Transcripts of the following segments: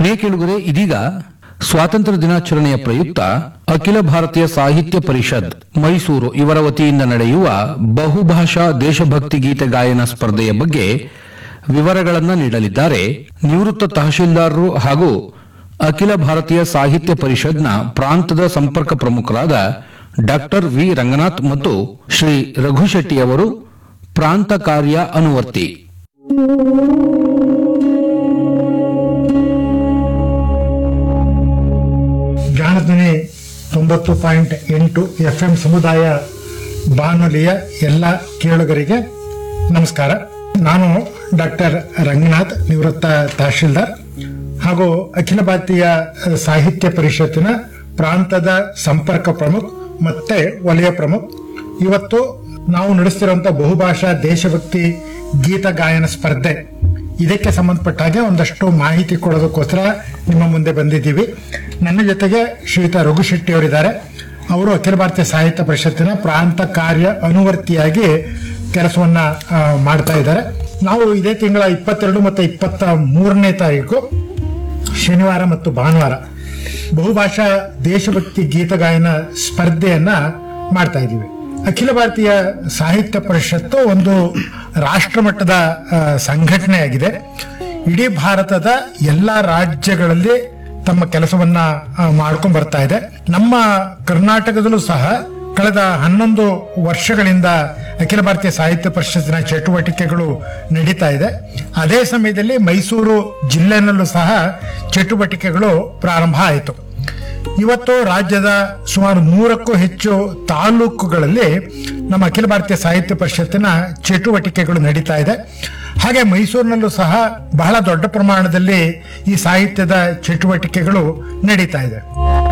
ಪ್ರಿಯ ಕೇಳುಗರೆ ಇದೀಗ ಸ್ವಾತಂತ್ರ್ಯ ದಿನಾಚರಣೆಯ ಪ್ರಯುಕ್ತ ಅಖಿಲ ಭಾರತೀಯ ಸಾಹಿತ್ಯ ಪರಿಷತ್ ಮೈಸೂರು ಇವರ ವತಿಯಿಂದ ನಡೆಯುವ ಬಹುಭಾಷಾ ದೇಶಭಕ್ತಿ ಗೀತೆ ಗಾಯನ ಸ್ಪರ್ಧೆಯ ಬಗ್ಗೆ ವಿವರಗಳನ್ನು ನೀಡಲಿದ್ದಾರೆ ನಿವೃತ್ತ ತಹಶೀಲ್ದಾರರು ಹಾಗೂ ಅಖಿಲ ಭಾರತೀಯ ಸಾಹಿತ್ಯ ಪರಿಷತ್ನ ಪ್ರಾಂತದ ಸಂಪರ್ಕ ಪ್ರಮುಖರಾದ ಡಾಕ್ಟರ್ ವಿ ರಂಗನಾಥ್ ಮತ್ತು ಶ್ರೀ ರಘು ಶೆಟ್ಟಿ ಅವರು ಪ್ರಾಂತ ಕಾರ್ಯ ಅನುವರ್ತಿ ಜ್ಞಾನಧ್ವನಿ ತೊಂಬತ್ತು ಪಾಯಿಂಟ್ ಎಂಟು ಎಫ್ ಎಂ ಸಮುದಾಯ ಬಾನುಲಿಯ ಎಲ್ಲ ಕೇಳುಗರಿಗೆ ನಮಸ್ಕಾರ ನಾನು ಡಾಕ್ಟರ್ ರಂಗನಾಥ್ ನಿವೃತ್ತ ತಹಶೀಲ್ದಾರ್ ಹಾಗೂ ಅಖಿಲ ಭಾರತೀಯ ಸಾಹಿತ್ಯ ಪರಿಷತ್ತಿನ ಪ್ರಾಂತದ ಸಂಪರ್ಕ ಪ್ರಮುಖ್ ಮತ್ತೆ ವಲಯ ಪ್ರಮುಖ್ ಇವತ್ತು ನಾವು ನಡೆಸ್ತಿರುವಂತಹ ಬಹುಭಾಷಾ ದೇಶಭಕ್ತಿ ಗೀತ ಗಾಯನ ಸ್ಪರ್ಧೆ ಇದಕ್ಕೆ ಸಂಬಂಧಪಟ್ಟ ಹಾಗೆ ಒಂದಷ್ಟು ಮಾಹಿತಿ ಕೊಡೋದಕ್ಕೋಸ್ಕರ ನಿಮ್ಮ ಮುಂದೆ ಬಂದಿದ್ದೀವಿ ನನ್ನ ಜೊತೆಗೆ ಶ್ರೀಯುತ ರಘು ಶೆಟ್ಟಿ ಅವರಿದ್ದಾರೆ ಅವರು ಅಖಿಲ ಭಾರತೀಯ ಸಾಹಿತ್ಯ ಪರಿಷತ್ತಿನ ಪ್ರಾಂತ ಕಾರ್ಯ ಅನುವರ್ತಿಯಾಗಿ ಕೆಲಸವನ್ನ ಆ, ಮಾಡ್ತಾ ಇದ್ದಾರೆ ನಾವು ಇದೇ ತಿಂಗಳ ಇಪ್ಪತ್ತೆರಡು ಮತ್ತು ಇಪ್ಪತ್ತ ಮೂರನೇ ತಾರೀಕು ಶನಿವಾರ ಮತ್ತು ಭಾನುವಾರ ಬಹುಭಾಷಾ ದೇಶಭಕ್ತಿ ಗೀತಗಾಯನ ಸ್ಪರ್ಧೆಯನ್ನ ಮಾಡ್ತಾ ಇದ್ದೀವಿ ಅಖಿಲ ಭಾರತೀಯ ಸಾಹಿತ್ಯ ಪರಿಷತ್ತು ಒಂದು ರಾಷ್ಟ್ರಮಟ್ಟದ ಆ, ಸಂಘಟನೆಯಾಗಿದೆ ಇಡೀ ಭಾರತದ ಎಲ್ಲ ರಾಜ್ಯಗಳಲ್ಲಿ ತಮ್ಮ ಕೆಲಸವನ್ನ ಮಾಡ್ಕೊಂಡು ಬರ್ತಾ ಇದೆ ನಮ್ಮ ಕರ್ನಾಟಕದಲ್ಲೂ ಸಹ ಕಳೆದ ಹನ್ನೊಂದು ವರ್ಷಗಳಿಂದ ಅಖಿಲ ಭಾರತೀಯ ಸಾಹಿತ್ಯ ಪರಿಷತ್ತಿನ ಚಟುವಟಿಕೆಗಳು ನಡೀತಾ ಇದೆ ಅದೇ ಸಮಯದಲ್ಲಿ ಮೈಸೂರು ಜಿಲ್ಲೆನಲ್ಲೂ ಸಹ ಚಟುವಟಿಕೆಗಳು ಪ್ರಾರಂಭ ಆಯಿತು ಇವತ್ತು ರಾಜ್ಯದ ಸುಮಾರು ನೂರಕ್ಕೂ ಹೆಚ್ಚು ತಾಲೂಕುಗಳಲ್ಲಿ ನಮ್ಮ ಅಖಿಲ ಭಾರತೀಯ ಸಾಹಿತ್ಯ ಪರಿಷತ್ತಿನ ಚಟುವಟಿಕೆಗಳು ನಡೀತಾ ಇದೆ ಹಾಗೆ ಮೈಸೂರಿನಲ್ಲೂ ಸಹ ಬಹಳ ದೊಡ್ಡ ಪ್ರಮಾಣದಲ್ಲಿ ಈ ಸಾಹಿತ್ಯದ ಚಟುವಟಿಕೆಗಳು ನಡೀತಾ ಇದೆ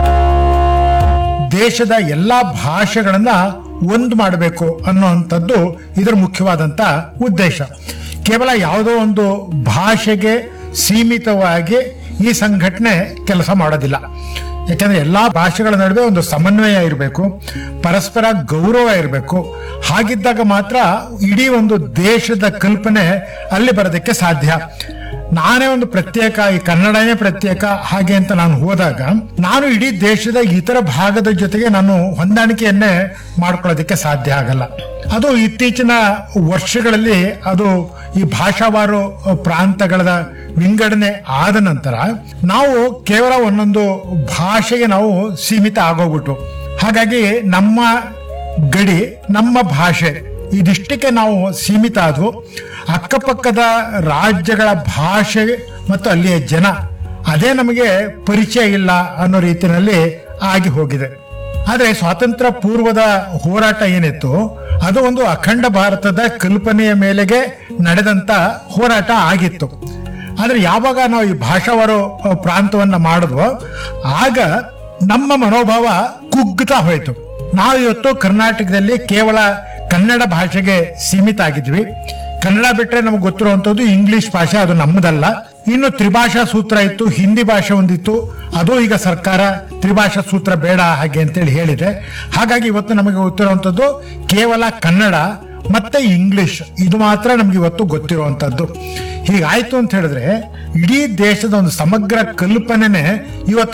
ದೇಶದ ಎಲ್ಲಾ ಭಾಷೆಗಳನ್ನ ಒಂದು ಮಾಡಬೇಕು ಅನ್ನುವಂಥದ್ದು ಇದರ ಮುಖ್ಯವಾದಂತ ಉದ್ದೇಶ ಕೇವಲ ಯಾವುದೋ ಒಂದು ಭಾಷೆಗೆ ಸೀಮಿತವಾಗಿ ಈ ಸಂಘಟನೆ ಕೆಲಸ ಮಾಡೋದಿಲ್ಲ ಯಾಕಂದ್ರೆ ಎಲ್ಲಾ ಭಾಷೆಗಳ ನಡುವೆ ಒಂದು ಸಮನ್ವಯ ಇರಬೇಕು ಪರಸ್ಪರ ಗೌರವ ಇರಬೇಕು ಹಾಗಿದ್ದಾಗ ಮಾತ್ರ ಇಡೀ ಒಂದು ದೇಶದ ಕಲ್ಪನೆ ಅಲ್ಲಿ ಬರೋದಕ್ಕೆ ಸಾಧ್ಯ ನಾನೇ ಒಂದು ಪ್ರತ್ಯೇಕ ಈ ಕನ್ನಡನೇ ಪ್ರತ್ಯೇಕ ಹಾಗೆ ಅಂತ ನಾನು ಹೋದಾಗ ನಾನು ಇಡೀ ದೇಶದ ಇತರ ಭಾಗದ ಜೊತೆಗೆ ನಾನು ಹೊಂದಾಣಿಕೆಯನ್ನೇ ಮಾಡ್ಕೊಳ್ಳೋದಕ್ಕೆ ಸಾಧ್ಯ ಆಗಲ್ಲ ಅದು ಇತ್ತೀಚಿನ ವರ್ಷಗಳಲ್ಲಿ ಅದು ಈ ಭಾಷಾವಾರು ಪ್ರಾಂತಗಳ ವಿಂಗಡಣೆ ಆದ ನಂತರ ನಾವು ಕೇವಲ ಒಂದೊಂದು ಭಾಷೆಗೆ ನಾವು ಸೀಮಿತ ಆಗೋಗ್ಬಿಟ್ಟು ಹಾಗಾಗಿ ನಮ್ಮ ಗಡಿ ನಮ್ಮ ಭಾಷೆ ಇದಿಷ್ಟಕ್ಕೆ ನಾವು ಸೀಮಿತ ಆದ್ವು ಅಕ್ಕಪಕ್ಕದ ರಾಜ್ಯಗಳ ಭಾಷೆ ಮತ್ತು ಅಲ್ಲಿಯ ಜನ ಅದೇ ನಮಗೆ ಪರಿಚಯ ಇಲ್ಲ ಅನ್ನೋ ರೀತಿಯಲ್ಲಿ ಆಗಿ ಹೋಗಿದೆ ಆದರೆ ಸ್ವಾತಂತ್ರ್ಯ ಪೂರ್ವದ ಹೋರಾಟ ಏನಿತ್ತು ಅದು ಒಂದು ಅಖಂಡ ಭಾರತದ ಕಲ್ಪನೆಯ ಮೇಲೆಗೆ ನಡೆದಂತ ಹೋರಾಟ ಆಗಿತ್ತು ಆದ್ರೆ ಯಾವಾಗ ನಾವು ಈ ಭಾಷಾವಾರು ಪ್ರಾಂತವನ್ನ ಮಾಡಿದ್ವೋ ಆಗ ನಮ್ಮ ಮನೋಭಾವ ಕುಗ್ಗುತ್ತಾ ಹೋಯಿತು ನಾವು ಇವತ್ತು ಕರ್ನಾಟಕದಲ್ಲಿ ಕೇವಲ ಕನ್ನಡ ಭಾಷೆಗೆ ಸೀಮಿತ ಆಗಿದ್ವಿ ಕನ್ನಡ ಬಿಟ್ರೆ ನಮ್ಗೆ ಗೊತ್ತಿರುವಂತದ್ದು ಇಂಗ್ಲಿಷ್ ಭಾಷೆ ಅದು ನಮ್ಮದಲ್ಲ ಇನ್ನು ತ್ರಿಭಾಷಾ ಸೂತ್ರ ಇತ್ತು ಹಿಂದಿ ಭಾಷೆ ಒಂದಿತ್ತು ಅದು ಈಗ ಸರ್ಕಾರ ತ್ರಿಭಾಷಾ ಸೂತ್ರ ಬೇಡ ಹಾಗೆ ಅಂತೇಳಿ ಹೇಳಿದೆ ಹಾಗಾಗಿ ಇವತ್ತು ನಮಗೆ ಗೊತ್ತಿರುವಂತದ್ದು ಕೇವಲ ಕನ್ನಡ ಮತ್ತೆ ಇಂಗ್ಲಿಷ್ ಇದು ಮಾತ್ರ ನಮ್ಗೆ ಇವತ್ತು ಗೊತ್ತಿರುವಂತದ್ದು ಹೀಗಾಯ್ತು ಅಂತ ಹೇಳಿದ್ರೆ ಇಡೀ ದೇಶದ ಒಂದು ಸಮಗ್ರ ಕಲ್ಪನೆನೆ ಇವತ್ತು